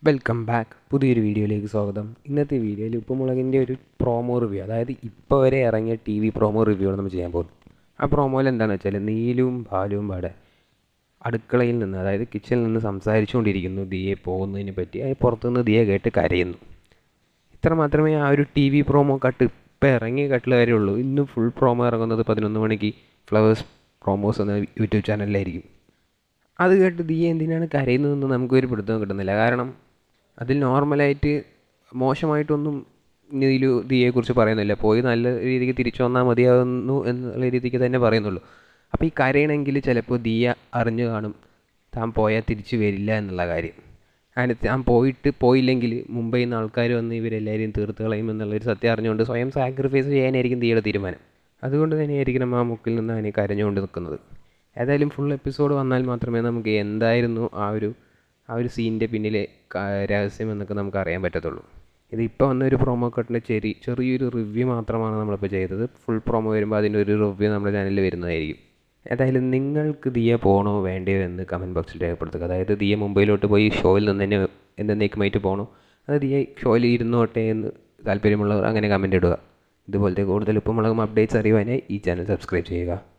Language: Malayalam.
വെൽക്കം ബാക്ക് പുതിയൊരു വീഡിയോയിലേക്ക് സ്വാഗതം ഇന്നത്തെ വീഡിയോയിൽ ഉപ്പുമുളകിൻ്റെ ഒരു പ്രോമോ റിവ്യൂ അതായത് ഇപ്പോൾ വരെ ഇറങ്ങിയ ടി വി പ്രോമോ റിവ്യൂ ആണ് നമ്മൾ ചെയ്യാൻ പോകുന്നത് ആ പ്രോമോയിൽ എന്താണെന്ന് വെച്ചാൽ നീലും ബാലുവും പാടെ അടുക്കളയിൽ നിന്ന് അതായത് കിച്ചണിൽ നിന്ന് സംസാരിച്ചുകൊണ്ടിരിക്കുന്നു ദിയെ പോകുന്നതിനെ പറ്റി അത് പുറത്തുനിന്ന് ദിയെ കേട്ട് കരയുന്നു ഇത്ര മാത്രമേ ആ ഒരു ടി വി പ്രോമോ കട്ട് ഇപ്പോൾ ഇറങ്ങിയ കട്ടിൽ കാര്യമുള്ളൂ ഇന്ന് ഫുൾ പ്രോമോ ഇറങ്ങുന്നത് പതിനൊന്ന് മണിക്ക് ഫ്ലവേഴ്സ് പ്രോമോസ് എന്ന യൂട്യൂബ് ചാനലിലായിരിക്കും അത് കേട്ട് ദിയ എന്തിനാണ് കരയുന്നതെന്ന് നമുക്കൊരു പിടുത്തം കിട്ടുന്നില്ല കാരണം അതിൽ നോർമലായിട്ട് മോശമായിട്ടൊന്നും ഇതിൽ ദിയെക്കുറിച്ച് പറയുന്നില്ല പോയി നല്ല രീതിക്ക് തിരിച്ചു വന്നാൽ മതിയാകുന്നു എന്നുള്ള രീതിക്ക് തന്നെ പറയുന്നുള്ളൂ അപ്പോൾ ഈ കരയണമെങ്കിൽ ചിലപ്പോൾ ദിയ അറിഞ്ഞു കാണും താൻ പോയാൽ തിരിച്ചു വരില്ല എന്നുള്ള കാര്യം അതിന് താൻ പോയിട്ട് പോയില്ലെങ്കിൽ മുംബൈയിൽ നിന്ന് ആൾക്കാർ വന്ന് ഇവരെല്ലാവരെയും തീർത്ത് കളയും എന്നുള്ളൊരു സത്യം അറിഞ്ഞുകൊണ്ട് സ്വയം സാക്രിഫൈസ് ചെയ്യാനായിരിക്കും ദിയുടെ തീരുമാനം അതുകൊണ്ട് തന്നെയായിരിക്കണം ആ മുക്കിൽ നിന്ന് അതിനെ കരഞ്ഞുകൊണ്ട് നിൽക്കുന്നത് ഏതായാലും ഫുൾ എപ്പിസോഡ് വന്നാൽ മാത്രമേ നമുക്ക് എന്തായിരുന്നു ആ ഒരു ആ ഒരു സീനിൻ്റെ പിന്നിലെ ക- രഹസ്യം എന്നൊക്കെ നമുക്ക് അറിയാൻ പറ്റത്തുള്ളൂ ഇത് ഇപ്പോൾ വന്ന ഒരു പ്രൊമോ കട്ടിൻ്റെ ചെറിയ ചെറിയൊരു റിവ്യൂ മാത്രമാണ് നമ്മളിപ്പോൾ ചെയ്തത് ഫുൾ പ്രൊമോ വരുമ്പോൾ അതിൻ്റെ ഒരു റിവ്യൂ നമ്മുടെ ചാനലിൽ വരുന്നതായിരിക്കും ഏതായാലും നിങ്ങൾക്ക് ദിയ പോകണോ വേണ്ടയോ എന്ന് കമൻറ്റ് ബോക്സിൽ രേഖപ്പെടുത്തുക അതായത് ദിയ മുംബൈയിലോട്ട് പോയി ഷോയിൽ നിന്ന് തന്നെ എന്നേക്കുമായിട്ട് പോകണോ അത് ദിയ ഷോയിൽ ഇരുന്നോട്ടെ എന്ന് താല്പര്യമുള്ളവർ അങ്ങനെ കമൻറ്റ് ഇടുക ഇതുപോലത്തെ കൂടുതൽ ഉപ്പുമുളകും അപ്ഡേറ്റ്സ് അറിയുവാനായി ഈ ചാനൽ സബ്സ്ക്രൈബ് ചെയ്യുക